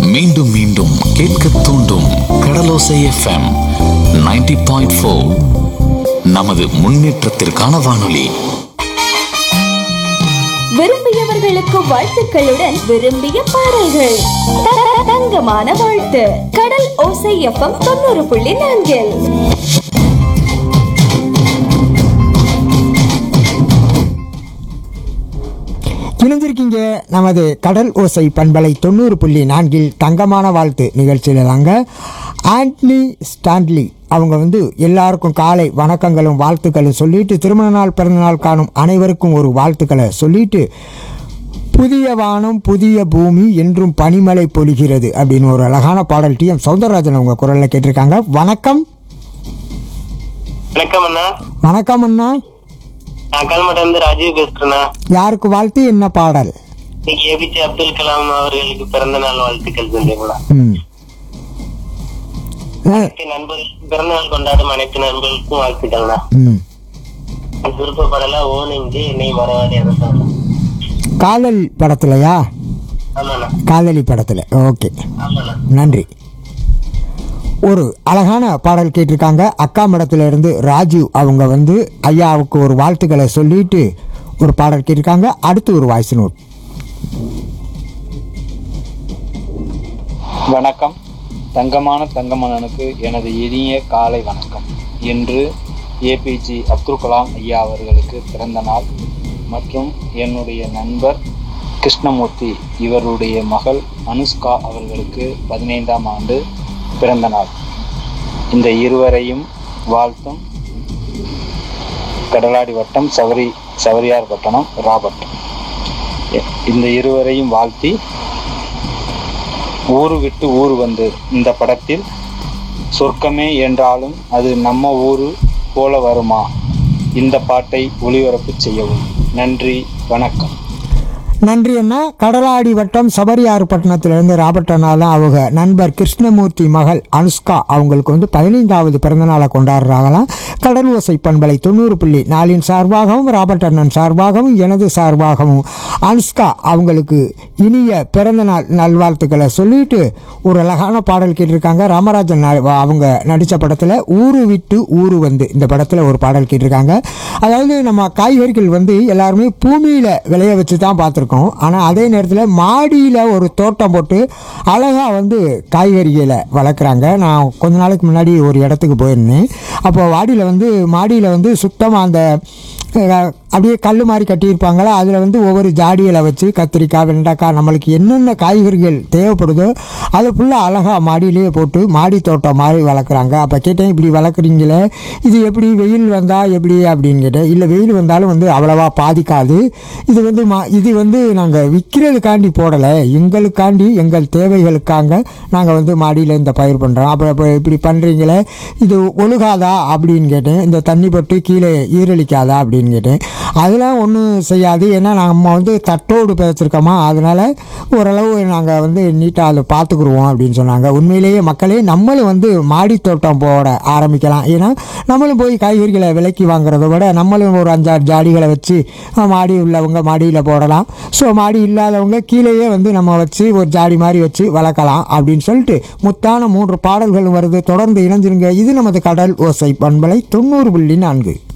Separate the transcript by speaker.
Speaker 1: மீண்டும் மீண்டும் கேட்க தூண்டும் கடலோசை எஃப்எம் 90.4 பாயிண்ட் நமது முன்னேற்றத்திற்கான வானொலி
Speaker 2: விரும்பியவர்களுக்கு வாழ்த்துக்களுடன் விரும்பிய பாடல்கள் த- தங்கமான வாழ்த்து கடல் ஓசை எஃப்எம் தொண்ணூறு புள்ளி நான்கில்
Speaker 3: இணைஞ்சிருக்கீங்க நமது கடல் ஓசை பண்பலை தொண்ணூறு புள்ளி நான்கில் தங்கமான வாழ்த்து நிகழ்ச்சியில் தாங்க ஆண்டனி ஸ்டான்லி அவங்க வந்து எல்லாருக்கும் காலை வணக்கங்களும் வாழ்த்துக்களும் சொல்லிட்டு திருமண நாள் பிறந்த நாள் காணும் அனைவருக்கும் ஒரு வாழ்த்துக்களை சொல்லிட்டு புதிய வானம் புதிய பூமி என்றும் பனிமலை பொழிகிறது அப்படின்னு ஒரு அழகான பாடல் டி எம் சௌந்தரராஜன் அவங்க குரலில் கேட்டிருக்காங்க வணக்கம்
Speaker 4: வணக்கம் அண்ணா
Speaker 3: வணக்கம் அண்ணா
Speaker 4: நான் கல்மட்டம் இருந்து ராஜீவ் பேசுறேண்ணா
Speaker 3: யாருக்கு வாழ்த்து என்ன பாடல்
Speaker 4: இன்னைக்கு ஏபிஜே அப்துல் கலாம் அவர்களுக்கு பிறந்த நாள் வாழ்த்துக்கள் சொல்றீங்களா
Speaker 3: ம் அஹ்,
Speaker 4: நண்பர்களுக்கு பிறந்த நாள் கொண்டாடும் அனைத்து நண்பர்களுக்கும் வாழ்த்துக்கள்ண்ணா
Speaker 3: ம்
Speaker 4: விருப்பப்படலாம் ஓ நெஞ்சு என்னை மறவாதே அரசாங்க
Speaker 3: காதல் படத்துலையா
Speaker 4: ஆமாண்ணா
Speaker 3: காதலி படத்தில் ஓகே
Speaker 4: ஆமாண்ணா
Speaker 3: நன்றி ஒரு அழகான பாடல் கேட்டிருக்காங்க அக்கா மடத்துல இருந்து ராஜு அவங்க வந்து ஐயாவுக்கு ஒரு வாழ்த்துக்களை சொல்லிட்டு ஒரு பாடல் கேட்டிருக்காங்க அடுத்து ஒரு வாய்ஸ் நோட்
Speaker 5: வணக்கம் தங்கமான தங்கமணனுக்கு எனது இனிய காலை வணக்கம் இன்று ஏபிஜி அப்துல் கலாம் ஐயா அவர்களுக்கு பிறந்த நாள் மற்றும் என்னுடைய நண்பர் கிருஷ்ணமூர்த்தி இவருடைய மகள் அனுஷ்கா அவர்களுக்கு பதினைந்தாம் ஆண்டு பிறந்த நாள் இந்த இருவரையும் வாழ்த்தும் கடலாடி வட்டம் சவரி சவரியார் பட்டணம் ராபர்ட் இந்த இருவரையும் வாழ்த்தி ஊரு விட்டு ஊர் வந்து இந்த படத்தில் சொர்க்கமே என்றாலும் அது நம்ம ஊரு போல வருமா இந்த பாட்டை ஒளிபரப்பு செய்யவும் நன்றி வணக்கம்
Speaker 3: நன்றி அண்ணா கடலாடி வட்டம் சபரியாறு பட்டணத்திலிருந்து ராபர்ட் அண்ணாலாம் அவங்க நண்பர் கிருஷ்ணமூர்த்தி மகள் அனுஷ்கா அவங்களுக்கு வந்து பதினைந்தாவது பிறந்த நாளை கொண்டாடுறாங்களாம் கடல் ஓசை பண்பலை தொண்ணூறு புள்ளி நாலின் சார்பாகவும் ராபர்ட் அண்ணன் சார்பாகவும் எனது சார்பாகவும் அனுஷ்கா அவங்களுக்கு இனிய பிறந்த நாள் நல்வாழ்த்துக்களை சொல்லிட்டு ஒரு அழகான பாடல் கேட்டிருக்காங்க ராமராஜன் நா- அவங்க நடித்த படத்தில் ஊரு விட்டு ஊரு வந்து இந்த படத்தில் ஒரு பாடல் கேட்டிருக்காங்க அதாவது நம்ம காய்கறிகள் வந்து எல்லாருமே பூமியில் விளைய வச்சு தான் பார்த்துருக்கோம் ஆனால் அதே நேரத்தில் மாடியில் ஒரு தோட்டம் போட்டு அழகாக வந்து காய்கறிகளை வளர்க்குறாங்க நான் கொஞ்ச நாளைக்கு முன்னாடி ஒரு இடத்துக்கு போயிருந்தேன் அப்போ வாடியில் வந்து மாடியில் வந்து சுத்தமாக அந்த அஹ், அப்படியே கல் மாதிரி கட்டியிருப்பாங்களா அதில் வந்து ஒவ்வொரு ஜாடிகளை வச்சு கத்திரிக்காய் வெண்டைக்காய் நம்மளுக்கு என்னென்ன காய்கறிகள் தேவைப்படுதோ அதை ஃபுல்லாக அழகாக மாடியிலேயே போட்டு மாடி தோட்டம் மாதிரி வளர்க்குறாங்க அப்போ கேட்டேன் இப்படி வளர்க்குறீங்களே இது எப்படி வெயில் வந்தால் எப்படி அப்படின்னு கேட்டேன் இல்லை வெயில் வந்தாலும் வந்து அவ்வளவா பாதிக்காது இது வந்து மா இது வந்து நாங்கள் விற்கிறதுக்காண்டி போடலை எங்களுக்காண்டி எங்கள் தேவைகளுக்காக நாங்கள் வந்து மாடியில் இந்த பயிர் பண்ணுறோம் அப்புறம் இப்போ இப்படி பண்ணுறீங்களே இது ஒழுகாதா அப்படின்னு கேட்டேன் இந்த தண்ணி பட்டு கீழே ஈரலிக்காதா அப்படின்னு கேட்டேன் அதெல்லாம் ஒன்றும் செய்யாது ஏன்னா நம்ம வந்து தட்டோடு வச்சுருக்கோமா அதனால் ஓரளவு நாங்கள் வந்து நீட்டாக அதை பார்த்துக்குருவோம் அப்படின்னு சொன்னாங்க உண்மையிலேயே மக்களே நம்மளும் வந்து மாடி தோட்டம் போட ஆரம்பிக்கலாம் ஏன்னா நம்மளும் போய் காய்கறிகளை விலைக்கு வாங்குறத விட நம்மளும் ஒரு அஞ்சாறு ஜாடிகளை வச்சு அஹ், மாடி உள்ளவங்க மாடியில் போடலாம் ஸோ மாடி இல்லாதவங்க கீழேயே வந்து நம்ம வச்சு ஒரு ஜாடி மாதிரி வச்சு வளர்க்கலாம் அப்படின்னு சொல்லிட்டு முத்தான மூன்று பாடல்கள் வருது தொடர்ந்து இணைஞ்சிருங்க இது நமது கடல் ஓசை பண்பலை தொண்ணூறு புள்ளி நான்கு